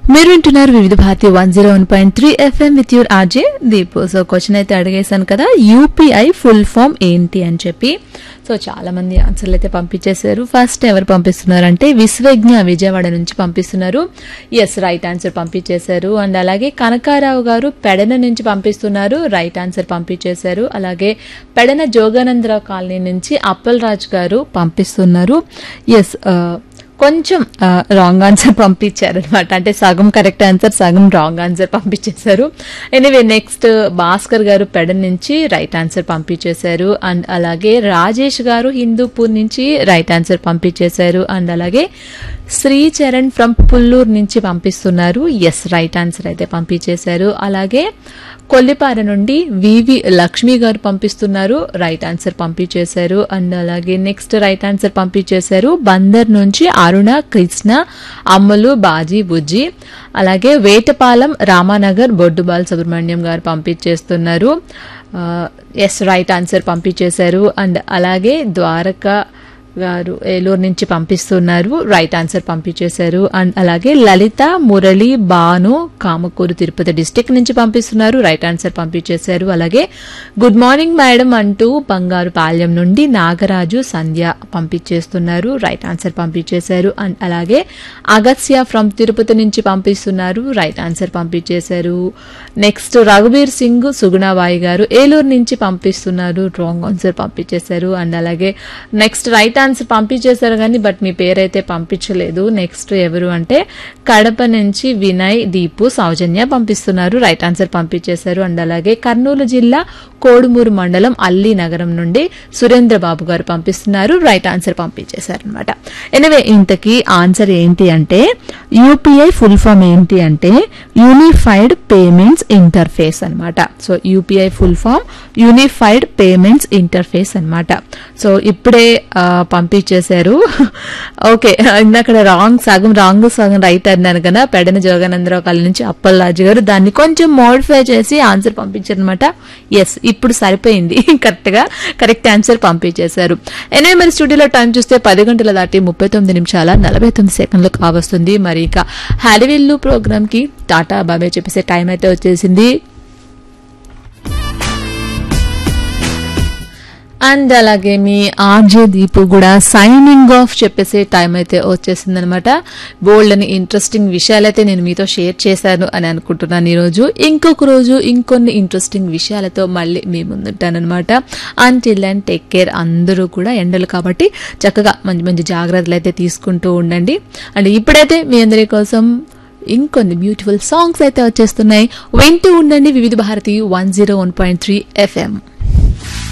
మీరు వింటున్నారు Vividh Bharati one zero one point three FM with your RJ Deepu so question అయితే అడిగేశాను కదా యూపీఐ ఫుల్ ఫామ్ ఏంటి అని చెప్పి సో చాలా మంది ఆన్సర్లు అయితే పంపించేశారు ఫస్ట్ ఎవరు పంపిస్తున్నారంటే విశ్వజ్ఞ విజయవాడ నుంచి పంపిస్తున్నారు ఎస్ రైట్ ఆన్సర్ పంపించేశారు అండ్ అలాగే కనకారావు గారు పెడన నుంచి పంపిస్తున్నారు రైట్ ఆన్సర్ పంపించేశారు అలాగే పెడన జోగానందరావు కాలనీ నుంచి అప్పల్ రాజ్ గారు పంపిస్తున్నారు ఎస్ కొంచెం రాంగ్ ఆన్సర్ పంపించారు అనమాట అంటే సగం కరెక్ట్ ఆన్సర్ సగం రాంగ్ ఆన్సర్ పంపించేశారు ఎనీవే నెక్స్ట్ భాస్కర్ గారు పెడ నుంచి రైట్ ఆన్సర్ పంపించేశారు అండ్ అలాగే రాజేష్ గారు హిందూపూర్ నుంచి రైట్ ఆన్సర్ పంపించేశారు అండ్ అలాగే శ్రీచరణ్ ఫ్రమ్ పుల్లూరు నుంచి పంపిస్తున్నారు ఎస్ రైట్ ఆన్సర్ అయితే పంపించేశారు అలాగే కొల్లిపార నుండి వివి లక్ష్మి గారు పంపిస్తున్నారు రైట్ ఆన్సర్ పంపించేశారు అండ్ అలాగే నెక్స్ట్ రైట్ ఆన్సర్ పంపించేశారు బందర్ నుంచి అరుణ కృష్ణ అమ్మలు బాజీ బుజ్జి అలాగే వేటపాలెం రామానగర్ బొడ్డుబాల్ సుబ్రహ్మణ్యం గారు పంపించేస్తున్నారు ఎస్ రైట్ ఆన్సర్ పంపించేశారు అండ్ అలాగే ద్వారకా గారు ఏలూరు నుంచి పంపిస్తున్నారు రైట్ ఆన్సర్ పంపించేశారు అండ్ అలాగే లలిత మురళి బాను కామకూరు తిరుపతి డిస్టిక్ నుంచి పంపిస్తున్నారు రైట్ ఆన్సర్ పంపించేశారు అలాగే గుడ్ మార్నింగ్ మేడం అంటూ బంగారు పాల్యం నుండి నాగరాజు సంధ్య పంపించేస్తున్నారు రైట్ ఆన్సర్ పంపించేశారు అండ్ అలాగే అగస్య ఫ్రమ్ తిరుపతి నుంచి పంపిస్తున్నారు రైట్ ఆన్సర్ పంపించేశారు నెక్స్ట్ రఘువీర్ సింగ్ సుగుణాబాయి గారు ఏలూరు నుంచి పంపిస్తున్నారు రాంగ్ ఆన్సర్ పంపించేశారు అండ్ అలాగే నెక్స్ట్ రైట్ ఆన్సర్ పంపించేశారు కానీ బట్ మీ పేరైతే పంపించలేదు నెక్స్ట్ ఎవరు అంటే కడప నుంచి వినయ్ దీపు సౌజన్య పంపిస్తున్నారు రైట్ ఆన్సర్ పంపించేశారు అండ్ అలాగే కర్నూలు జిల్లా కోడుమూరు మండలం అల్లి నగరం నుండి సురేంద్ర బాబు గారు పంపిస్తున్నారు రైట్ ఆన్సర్ పంపించేశారు అనమాట ఎనివే ఇంతకీ ఆన్సర్ ఏంటి అంటే యూపీఐ ఫుల్ ఫామ్ ఏంటి అంటే యూనిఫైడ్ పేమెంట్స్ ఇంటర్ఫేస్ అనమాట so UPI full form unified payments interface అనమాట సో ఇప్పుడే ఆ, పంపించేశారు ఓకే ఇందాక రాంగ్ సగం రాంగ్ సగం రైట్ అన్నాను కదా పెడన జోగానందరావు కాలనీ నుంచి అప్పలరాజు గారు దాన్ని కొంచెం మోడిఫై చేసి ఆన్సర్ పంపించారు అనమాట ఎస్ ఇప్పుడు సరిపోయింది కరెక్ట్ గా కరెక్ట్ ఆన్సర్ పంపించేశారు ఎనివే మరి స్టూడియోలో టైం చూస్తే పది గంటల దాటి ముప్పై తొమ్మిది నిమిషాల నలభై తొమ్మిది సెకండ్లు కావస్తుంది మరి ఇక హ్యాలివిల్లు ప్రోగ్రామ్ కి టాటా బాబాయ్ చెప్పేసే టైం అయితే వచ్చేసింది అండ్ అలాగే మీ ఆర్జే దీపు కూడా సైనింగ్ ఆఫ్ చెప్పేసే టైం అయితే వచ్చేసింది అనమాట బోల్డ్ అని ఇంట్రెస్టింగ్ విషయాలైతే నేను మీతో షేర్ చేశాను అని అనుకుంటున్నాను ఈరోజు ఇంకొక రోజు ఇంకొన్ని ఇంట్రెస్టింగ్ విషయాలతో మళ్ళీ మీ ముందుంటానమాట అంటిల్ అండ్ టేక్ కేర్ అందరూ కూడా ఎండలు కాబట్టి చక్కగా మంచి మంచి జాగ్రత్తలు అయితే తీసుకుంటూ ఉండండి అండ్ ఇప్పుడైతే మీ అందరి కోసం ఇంకొన్ని బ్యూటిఫుల్ సాంగ్స్ అయితే వచ్చేస్తున్నాయి వింటూ ఉండండి Vividh Bharati one zero one point three FM